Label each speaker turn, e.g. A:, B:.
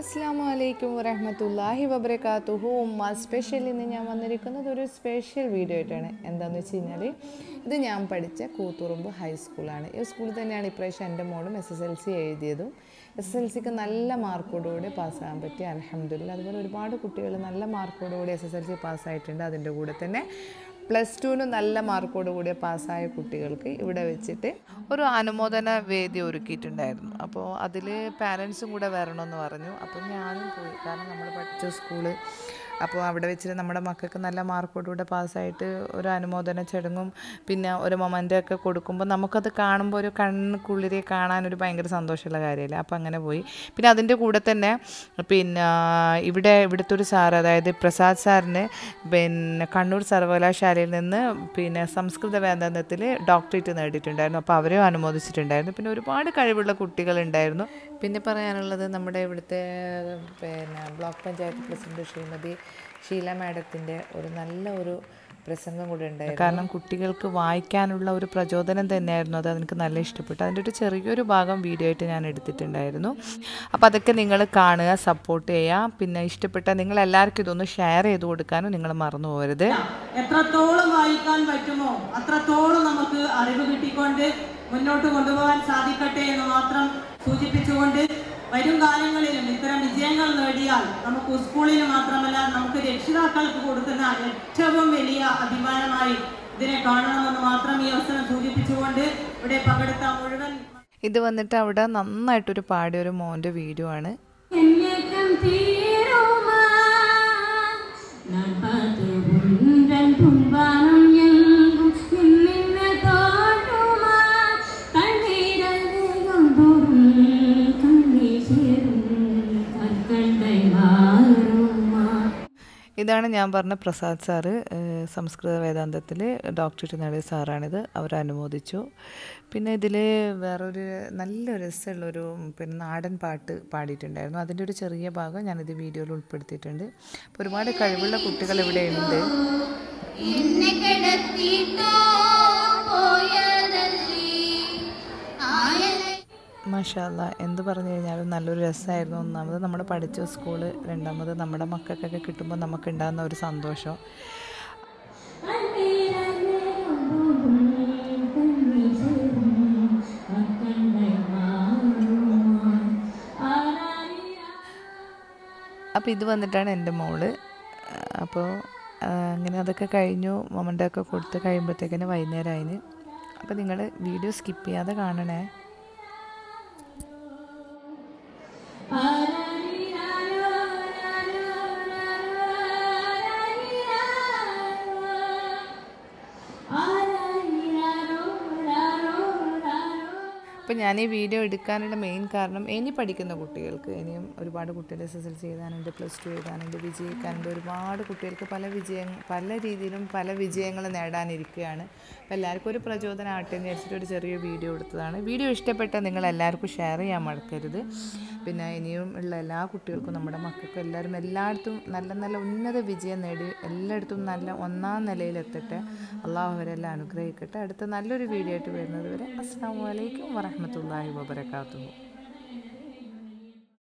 A: അസ്സാം വലൈക്കും വരഹമത്തല്ലാഹി വബർക്കാത്തുഹു ഉമ്മ സ്പെഷ്യൽ ഇന്ന് ഞാൻ വന്നിരിക്കുന്നത് ഒരു സ്പെഷ്യൽ വീഡിയോ ആയിട്ടാണ് എന്താണെന്ന് വെച്ച് കഴിഞ്ഞാൽ ഇത് ഞാൻ പഠിച്ച കൂത്തുറുമ്പ് ഹൈസ്കൂളാണ് ഈ സ്കൂളിൽ തന്നെയാണ് ഇപ്രാവശ്യം എൻ്റെ മോളും എസ് എസ് എൽ സി എഴുതിയതും എസ് എസ് എൽ സിക്ക് നല്ല മാർക്കോടുകൂടി പാസ്സാകാൻ പറ്റി അലഹമ്മദില്ല അതുപോലെ ഒരുപാട് കുട്ടികൾ നല്ല മാർക്കോടുകൂടി എസ് എസ് എൽ സി പാസ്സായിട്ടുണ്ട് അതിൻ്റെ കൂടെ തന്നെ പ്ലസ് ടുവിന് നല്ല മാർക്കോട് കൂടിയ പാസ്സായ കുട്ടികൾക്ക് ഇവിടെ വെച്ചിട്ട് ഒരു അനുമോദന വേദി ഒരുക്കിയിട്ടുണ്ടായിരുന്നു അപ്പോൾ അതിൽ പാരൻസും കൂടെ വരണമെന്ന് പറഞ്ഞു അപ്പോൾ ഞാനും പോയി കാരണം നമ്മൾ പഠിച്ച സ്കൂള് അപ്പോൾ അവിടെ വെച്ചിട്ട് നമ്മുടെ മക്കൾക്ക് നല്ല മാർക്കോടുകൂടെ പാസ്സായിട്ട് ഒരു അനുമോദന ചടങ്ങും പിന്നെ ഒരു മൊമെൻ്റ് ഒക്കെ കൊടുക്കുമ്പോൾ നമുക്കത് കാണുമ്പോൾ ഒരു കണ്ണുക്കുള്ളിരെ കാണാനൊരു ഭയങ്കര സന്തോഷമുള്ള കാര്യമല്ലേ അപ്പോൾ അങ്ങനെ പോയി പിന്നെ അതിൻ്റെ കൂടെ തന്നെ പിന്നെ ഇവിടെ ഇവിടുത്തെ ഒരു സാർ അതായത് പ്രസാദ് സാറിന് പിന്നെ കണ്ണൂർ സർവകലാശാലയിൽ നിന്ന് പിന്നെ സംസ്കൃത വേദാന്തത്തിൽ ഡോക്ടറേറ്റ് നേടിയിട്ടുണ്ടായിരുന്നു അപ്പോൾ അവരെയും അനുമോദിച്ചിട്ടുണ്ടായിരുന്നു പിന്നെ ഒരുപാട് കഴിവുള്ള കുട്ടികളുണ്ടായിരുന്നു പിന്നെ പറയാനുള്ളത് നമ്മുടെ ഇവിടുത്തെ പിന്നെ ബ്ലോക്ക് പഞ്ചായത്ത് പ്രസിഡന്റ് ശ്രീമതി ഷീല മാഡത്തിൻ്റെ ഒരു നല്ല ഒരു പ്രസംഗം കൂടെ ഉണ്ടായിരുന്നു കാരണം കുട്ടികൾക്ക് വായിക്കാനുള്ള ഒരു പ്രചോദനം തന്നെയായിരുന്നു അത് എനിക്ക് നല്ല ഇഷ്ടപ്പെട്ടു അതിൻ്റെ ഒരു ചെറിയൊരു ഭാഗം വീഡിയോ ആയിട്ട് ഞാൻ എടുത്തിട്ടുണ്ടായിരുന്നു അപ്പോൾ അതൊക്കെ നിങ്ങൾ കാണുക സപ്പോർട്ട് ചെയ്യുക പിന്നെ ഇഷ്ടപ്പെട്ട നിങ്ങൾ എല്ലാവർക്കും ഇതൊന്ന് ഷെയർ ചെയ്ത് കൊടുക്കാനും നിങ്ങൾ മറന്നു പോകരുത്
B: എത്രത്തോളം വായിക്കാൻ പറ്റുമോ അത്രത്തോളം നമുക്ക് അറിവ് കിട്ടിക്കൊണ്ട് മുന്നോട്ട് കൊണ്ടുപോകാൻ സാധിക്കട്ടെ എന്ന് മാത്രം സൂചിപ്പിച്ചുകൊണ്ട് വരും കാലങ്ങളിലും ഇത്തരം വിജയങ്ങൾ നേടിയാൽ നമുക്ക് സ്കൂളിന് മാത്രമല്ല നമുക്ക് രക്ഷിതാക്കൾക്ക് കൊടുക്കുന്ന ഏറ്റവും വലിയ അഭിമാനമായി ഇതിനെ കാണണമെന്ന് മാത്രം ഈ അവസരം സൂചിപ്പിച്ചുകൊണ്ട് ഇവിടെ പങ്കെടുത്ത മുഴുവൻ
A: ഇത് വന്നിട്ട് അവിടെ നന്നായിട്ടൊരു പാടിയ ഒരു മോൻ്റെ വീഡിയോ ആണ്
C: എന്നേക്കും തീരുമാ ഞാൻ பார்த்து உன்றன் துன்பானம் எங்கும் நின்ன தோன்றுமா கண்ணீரல்வேகம் தோறும் கண்ணீர் சேரும் கற்கண்டை மாறுமா
A: ഇതാണ് ഞാൻ പറഞ്ഞ പ്രസാദ് സാറ് ഏഹ് സംസ്കൃത വേദാന്തത്തിൽ ഡോക്ടറേറ്റ് നേടിയ സാറാണിത് അവർ അനുമോദിച്ചു പിന്നെ ഇതിൽ വേറൊരു നല്ല രസമുള്ളൊരു പിന്നെ നാടൻ പാട്ട് പാടിയിട്ടുണ്ടായിരുന്നു അതിൻ്റെ ഒരു ചെറിയ ഭാഗം ഞാനിത് വീഡിയോയിൽ ഉൾപ്പെടുത്തിയിട്ടുണ്ട് അപ്പോൾ ഒരുപാട് കഴിവുള്ള കുട്ടികൾ ഇവിടെ ഉണ്ട്
C: എന്നെ കിടത്തിട്ടോ പോയതല്ലേ ആയലേ
A: മാഷാല്ല എന്ത് പറഞ്ഞു കഴിഞ്ഞാലും നല്ലൊരു രസമായിരുന്നു ഒന്നാമത് നമ്മൾ പഠിച്ച സ്കൂള് രണ്ടാമത് നമ്മുടെ മക്കൾക്കൊക്കെ കിട്ടുമ്പോൾ നമുക്ക് ഉണ്ടാകുന്ന ഒരു സന്തോഷം അപ്പോൾ ഇത് വന്നിട്ടാണ് എൻ്റെ മോള് അപ്പോൾ ആ, അങ്ങനെ അതൊക്കെ കഴിഞ്ഞു മൊമെൻ്റൊക്കെ കൊടുത്ത് കഴിയുമ്പോഴത്തേക്കിന് വൈകുന്നേരം ആയിന് അപ്പോൾ നിങ്ങൾ വീഡിയോ സ്കിപ്പ് ചെയ്യാതെ കാണണേ അപ്പോൾ ഞാൻ ഈ വീഡിയോ എടുക്കാനുള്ള മെയിൻ കാരണം ഇനി പഠിക്കുന്ന കുട്ടികൾക്ക് ഇനിയും ഒരുപാട് കുട്ടികൾ എസ് എസ് എൽ സി എഴുതാനുണ്ട് പ്ലസ് ടു എഴുതാനുണ്ട് വിജയിക്കാനുണ്ട് ഒരുപാട് കുട്ടികൾക്ക് പല വിജയം പല രീതിയിലും പല വിജയങ്ങൾ നേടാനിരിക്കുകയാണ് അപ്പോൾ എല്ലാവർക്കും ഒരു പ്രചോദനം ആട്ടെ എന്ന് വിചാരിച്ചിട്ട് ഒരു ചെറിയ വീഡിയോ എടുത്തതാണ് വീഡിയോ ഇഷ്ടപ്പെട്ട നിങ്ങൾ എല്ലാവർക്കും ഷെയർ ചെയ്യാൻ മറക്കരുത് പിന്നെ ഇനിയും ഉള്ള എല്ലാ കുട്ടികൾക്കും നമ്മുടെ മക്കൾക്കും എല്ലാവരും എല്ലായിടത്തും നല്ല നല്ല ഉന്നത വിജയം നേടി എല്ലായിടത്തും നല്ല ഒന്നാം നിലയിലെത്തട്ടെ അള്ളാഹു അവരെല്ലാം അനുഗ്രഹിക്കട്ടെ അടുത്ത നല്ലൊരു വീഡിയോ ആയിട്ട് വരുന്നത് വരെ അസ്സാം വലൈക്കും വറഹമത്തല്ലാഹി വബർക്കാത്തു